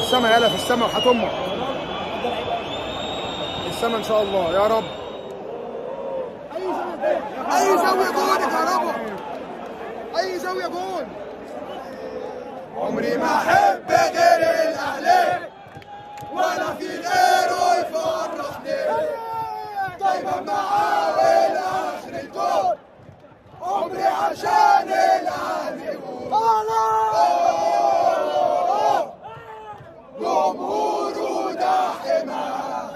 السما يلا في السما وحياة امك في السما ان شاء الله يا رب اي زاويه جون يا رب اي زاويه جون عمري ما احب غير الاهلي ولا في غيره يفرحني دايما معاه والاخر الجول عمري عشان الاهلي جمهوره ده حماه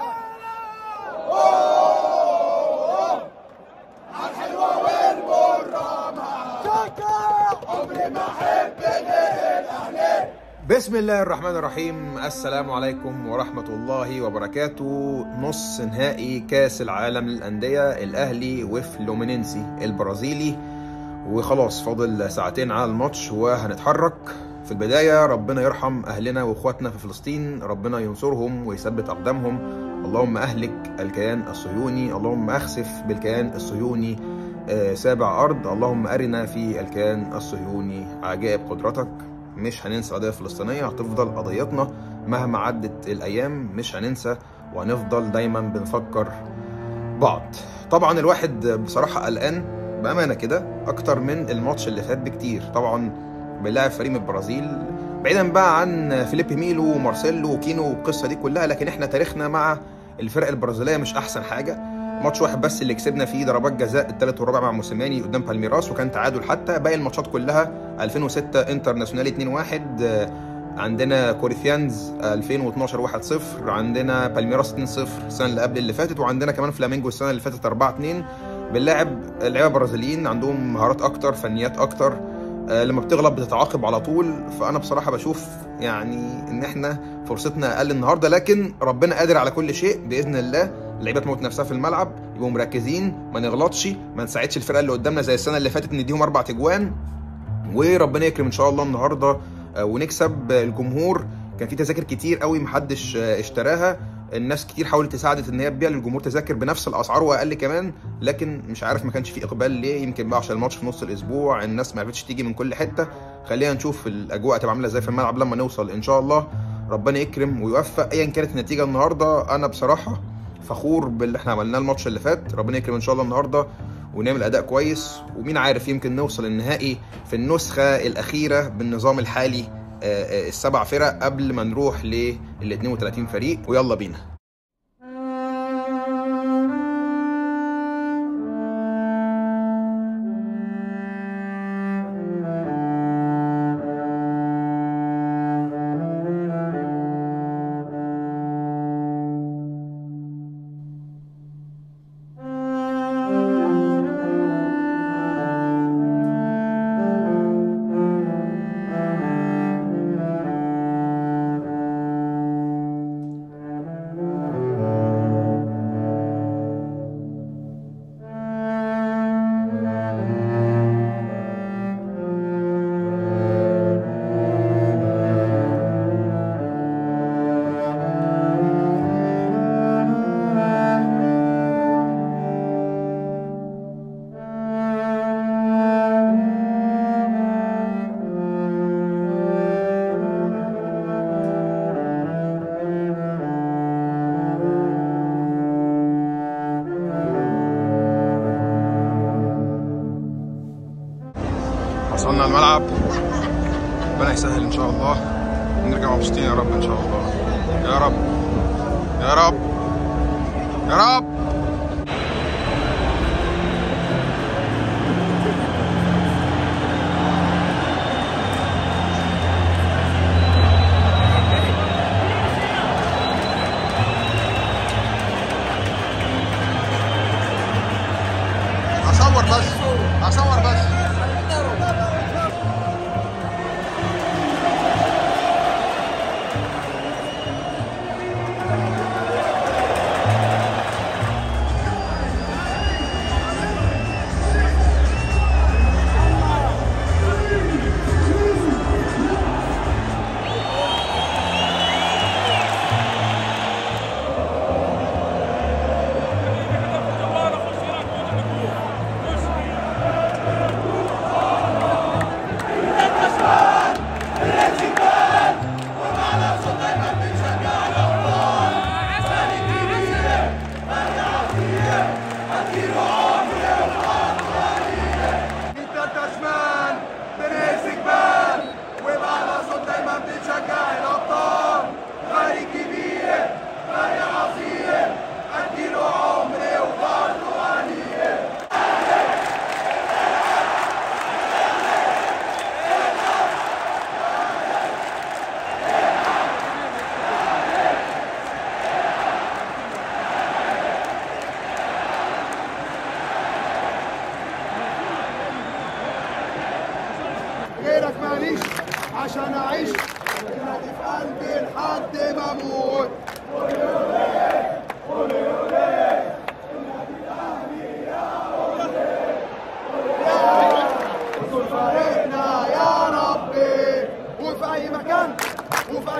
عالحلوة والمرة معاه عمري ما احب غير الاهلي بسم الله الرحمن الرحيم السلام عليكم ورحمة الله وبركاته نص نهائي كاس العالم للأندية الأهلي وفلومينينسي البرازيلي وخلاص فاضل ساعتين على الماتش وهنتحرك في البداية ربنا يرحم أهلنا وإخواتنا في فلسطين ربنا ينصرهم ويثبت أقدامهم اللهم أهلك الكيان الصهيوني اللهم أخسف بالكيان الصهيوني آه، سابع أرض اللهم أرنا في الكيان الصهيوني عجائب قدرتك مش هننسى القضية الفلسطينية هتفضل قضيتنا مهما عدت الأيام مش هننسى وهنفضل دايما بنفكر بعض طبعا الواحد بصراحة قلقان بأمانة كده أكتر من الماتش اللي فات بكتير طبعا بنلاعب فريق من البرازيل بعيدا بقى عن فيليب ميلو ومارسيلو وكينو والقصة دي كلها لكن احنا تاريخنا مع الفرق البرازيلية مش أحسن حاجة ماتش واحد بس اللي كسبنا فيه ضربات جزاء الثالث والرابع مع موسيماني قدام بالميراس وكان تعادل حتى باقي الماتشات كلها 2006 انترناسيونالي 2-1 آه، عندنا كوريثيانز 2012 1-0 عندنا بالميراس 2-0 السنه اللي قبل اللي فاتت وعندنا كمان فلامينجو السنه اللي فاتت 4-2 بنلاعب لعيبه برازيليين عندهم مهارات اكتر فنيات اكتر آه، لما بتغلب بتتعاقب على طول فانا بصراحه بشوف يعني ان احنا فرصتنا اقل النهارده لكن ربنا قادر على كل شيء باذن الله اللعيبه تموت نفسها في الملعب يبقوا مركزين ما نغلطش ما نساعدش الفرقه اللي قدامنا زي السنه اللي فاتت نديهم اربع تجوان وربنا يكرم ان شاء الله النهارده آه، ونكسب الجمهور كان في تذاكر كتير قوي محدش آه، اشتراها الناس كتير حاولت تساعدت ان هي تبيع للجمهور تذاكر بنفس الاسعار واقل كمان لكن مش عارف ما كانش في اقبال ليه يمكن بقى عشان الماتش في نص الاسبوع الناس ما عرفتش تيجي من كل حته خلينا نشوف الاجواء هتبقى عامله ازاي في الملعب لما نوصل ان شاء الله ربنا يكرم ويوفق ايا كانت النتيجه النهارده انا بصراحه فخور باللي احنا عملناه الماتش اللي فات ربنا يكرم ان شاء الله النهارده ونعمل اداء كويس ومين عارف يمكن نوصل النهائي في النسخه الاخيره بالنظام الحالي آه، آه، السبع فرق قبل ما نروح لل 32 فريق ويلا بينا وصلنا الملعب ربنا يسهل ان شاء الله ونرجع مبسوطين يا رب ان شاء الله يا رب يا رب يا رب هصور بس هصور بس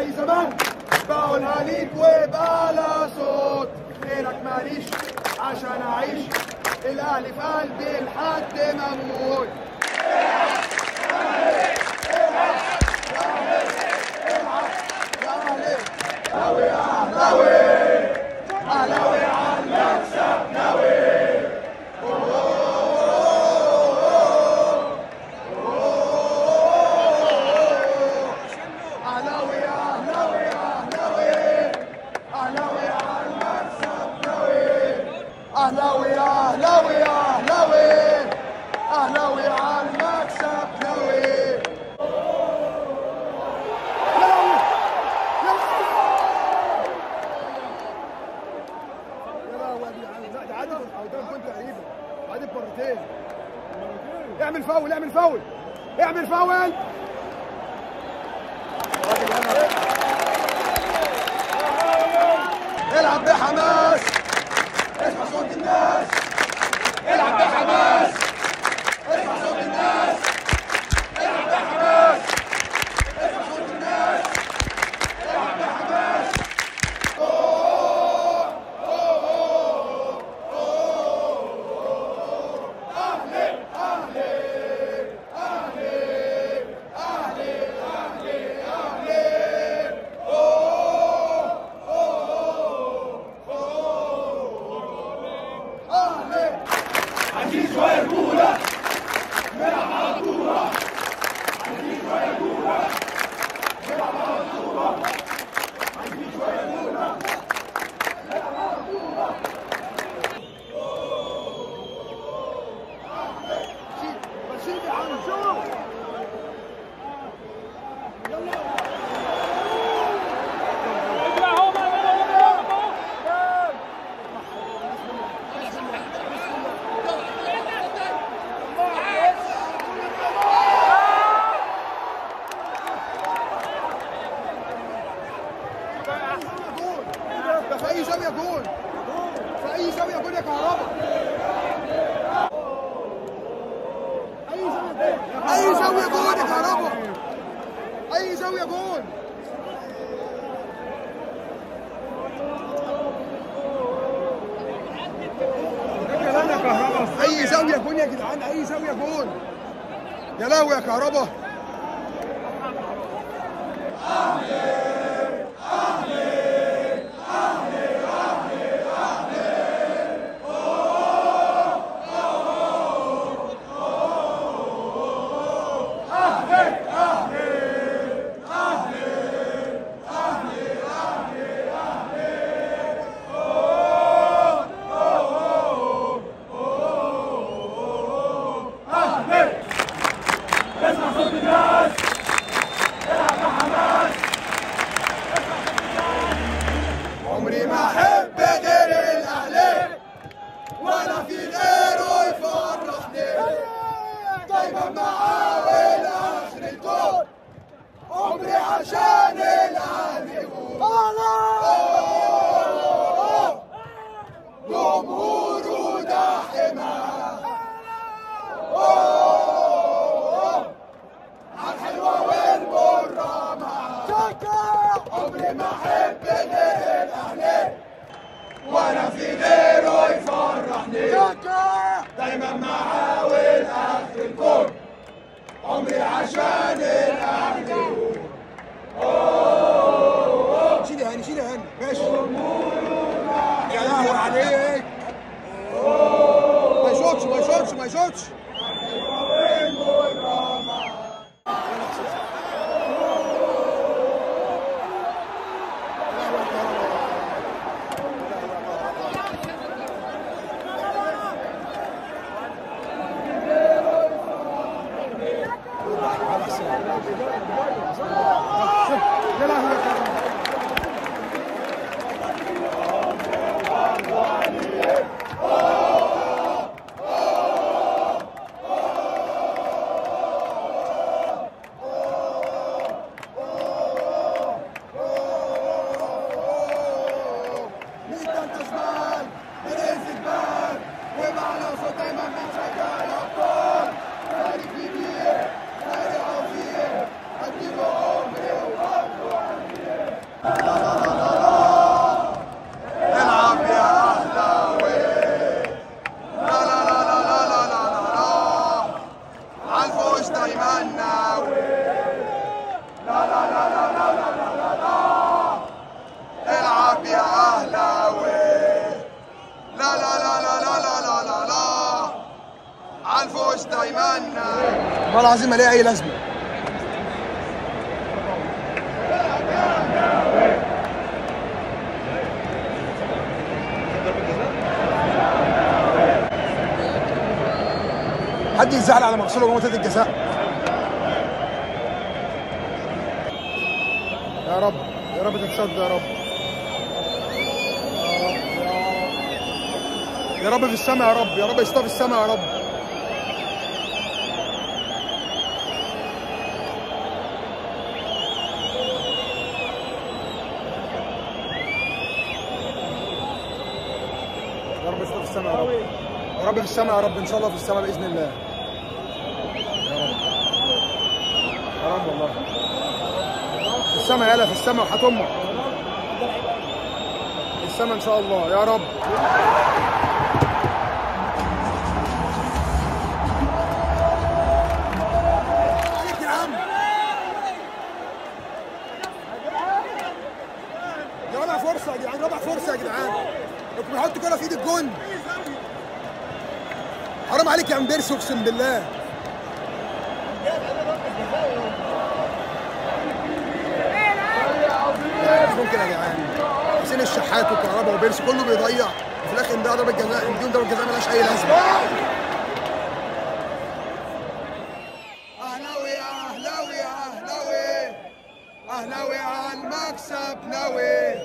زي زمان بقولها ليك وبلا صوت غيرك ماليش عشان اعيش الاهلي في قلبي لحد ما اموت اهلاوي اهلاوي اهلاوي اهلاوي على المكسب ناوي اهلاوي اهلاوي اهلاوي اهلاوي على المكسب ناوي اعمل فاول اعمل فاول اعمل فاول العب بحماس اسمع صوت الناس العب بحماس اسمع صوت الناس العب بحماس اسمع صوت الناس العب بحماس بشيل يا عم شوف ده في اي زاويه جول في اي زاويه جول يا كهربا اي زاويه جول يا كهربا اي زاويه جول اي زاويه جول يا جدعان اي زاويه جول يا لهوي يا كهربا عمري ما احب غير الاهلي ولا في غيره يفرحني دايما معاه والاخر الجول عمري عشان الاهلي جمهوره ده حماه عالحلوة والمرة معاه عمري ما احب غير الاهلي ولا في غيره يفرحني دايما معاه والاخر الكون عمري عشان الاهلي شيل يا هاني شيل يا هاني ماشي يا لهوي عليك ما يشوطش ما يشوطش ما يشوطش والله العظيم ما ليها اي لازمه حد يزعل على مغسوله جوه منطقه الجزاء يا رب يا رب تتصد يا رب يا رب في السماء يا رب يا رب يصطاد في السماء يا رب يا رب يصطاد في السماء يا رب يا رب في السماء يا رب ان شاء الله في السماء باذن الله يا رب يا رب والله في السماء يالا في السماء وحياة امك في السماء ان شاء الله يا رب عليك يا عم دي رابع فرصة يا جدعان رابع فرصة يا جدعان انتوا بيحطوا كرة في ايد الجون حرام عليك يا عم بيرسي اقسم بالله مش ممكن يا جدعان حسين الشحات وكهربا وبيرسي كله بيضيع وفي الاخر ده ضربة جزاء بدون ضربة جزاء ملهاش اي لازمة اهلاوي يا اهلاوي يا اهلاوي اهلاوي على المكسب ناوي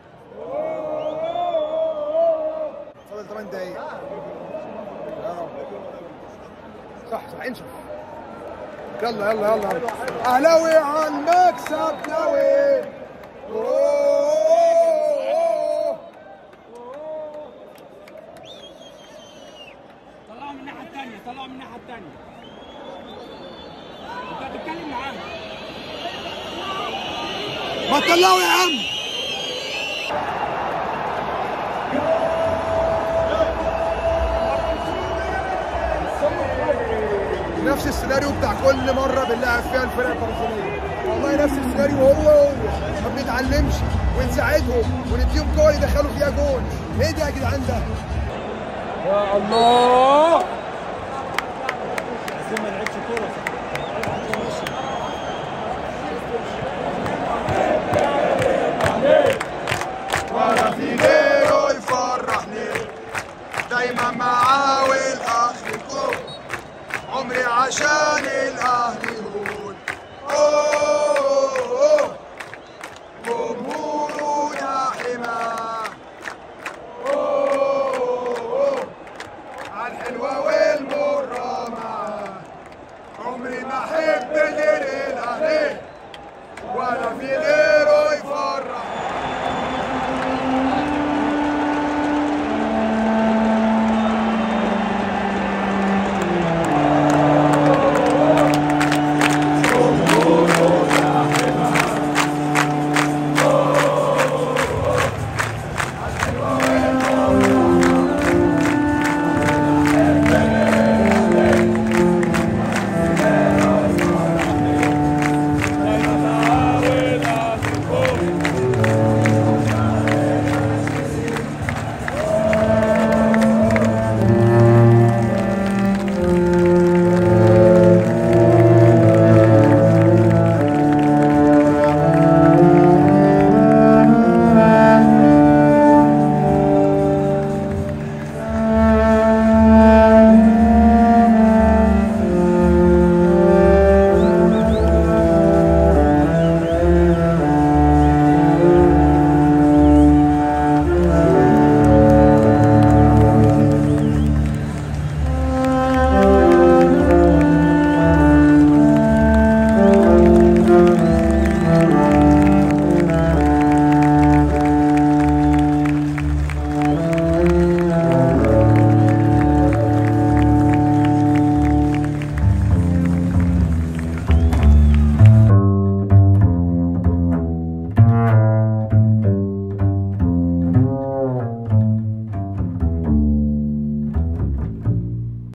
فاضل 8 دقايق يا رب صح صح انشف يلا يلا يلا يلا. اهلاوي على المكسب ناوي أوه. طلعوا من الناحية التانية طلعوا من الناحية التانية انت هتتكلم معاهم ما تطلعوا يا عم نفس السيناريو بتاع كل مره بنلعب فيها الفرق البرازيليه والله نفس السيناريو هو هو ما بنتعلمش ونساعدهم ونديهم كور يدخلوا فيها جول ايه ده يا جدعان ده يا الله عايزين ما نلعبش كورة